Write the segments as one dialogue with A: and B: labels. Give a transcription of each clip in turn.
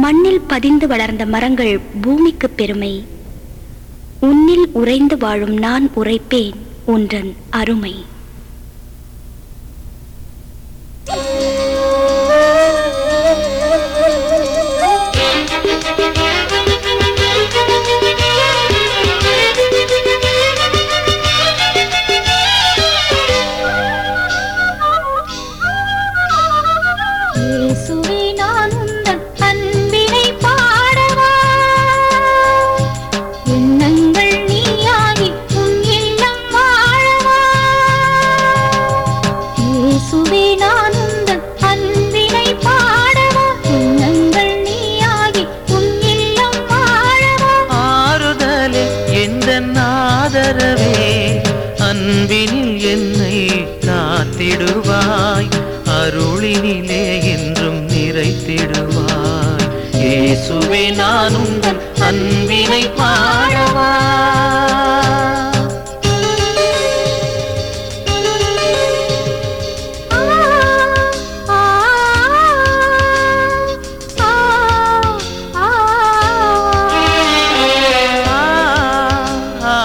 A: மண்ணில் பதிந்து வளர்ந்த மரங்கள் பூமிக்கு பெருமை உன்னில் உறைந்து வாழும் நான் உரைப்பேன் உன்றன் அருமை
B: இயேசுவே நான் உந்தன் அன்பினை பாடவா எண்ணங்கள் நீயாகி உன் இல்லம் வாழவா இயேசுவே நான் உந்தன் அன்பினை பாடவா எண்ணங்கள் நீயாகி உன் இல்லம் வாழவா
C: ஆறுதலே எந்த ஆதரவே அன்பினில் என்னை காத்திடுவாய் அருளினிலே என்றும் நிறைத்திடுவாய் இயேசுவே நான் உங்கள் அன்பினை பாடவா
B: ஆ ஆ ஆ ஆ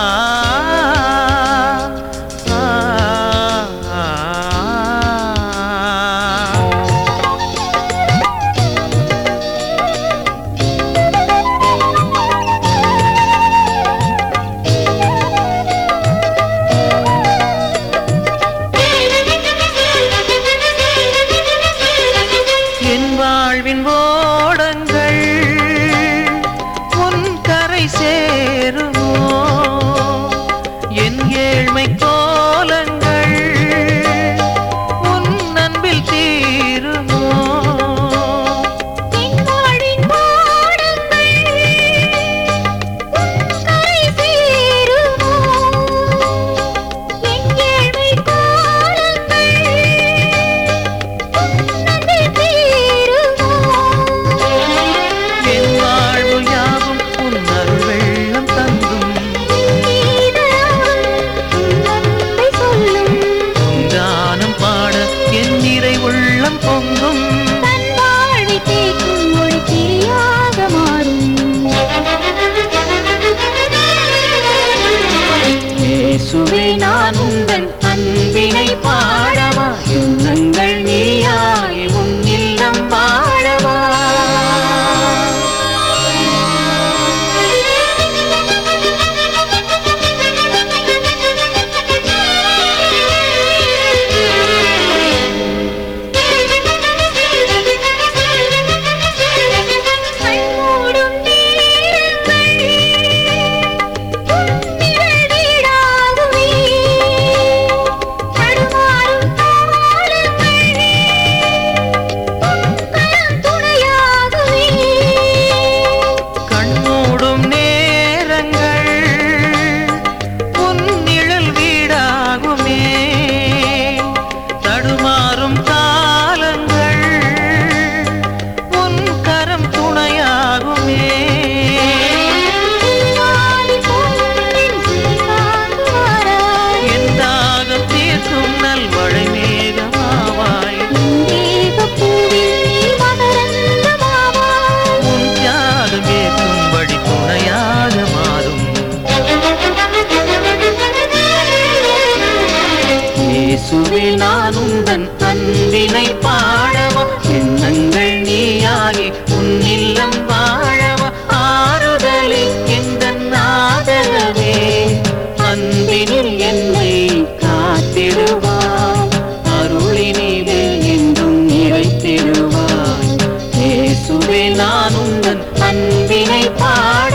C: என் வாழ்வின் ஓடங்கள் உன் கரை சேருமோ என் ஏழ்மை கோலங்கள் உன் அன்பில் தீருமோ
B: என்னாழின் பாடங்கள் உன்கரை சேருமோ என் ஏழ்மை காலங்கள் உன்னதில் தீருமோ
C: என் வாழ்வு யாவும் உன் அருள் வெள்ளம் தந்தும்
B: நன்மை சொல்லும்
C: தானம் பாட என் நிறை உள்ளம் பொங்கும்
B: தன் வாழ்வை தேக்கும் மொழி கிளியாக மாறும்
C: இயேசுவே நான் உங்கள் அன்பினை பாடவா எண்ணங்கள் நீயாய் உன் இல்லம் வாழவா
B: கண்மூடும் நேரங்கள் உன்னிழல் வீடாகுமே தடுமாறும் காலங்கள் உன் கரம் துணையாகுமே
C: கண்மூடும் நேரங்கள் உன் நிழல் வீடாகுமே தடுமாறும் காலங்கள் உன் கரம் துணையாகுமே
B: வாரி பொன்னின் சிறுகாந்துவாராய்
C: என் தாகம் தீர்க்கும் நல்வழை மேகமாவாய்
B: தேகப் பூவில் நீ மகரந்தமாவாய்
C: உன் தியாகம் ஏற்கும் வழி துணையாக மாறும் இயேசுவே நான் உந்தன் அன்பினை பாடவா எண்ணங்கள் நீயாகி உன் இல்லம் வாழவா ஆறுதலே எந்த ஆதரவே அன்பினில் என்னை காத்திடுவாய் அருளினிலே என்றும் நிறைத்திடுவாய் இயேசுவே நான் உந்தன் அன்பினை பாட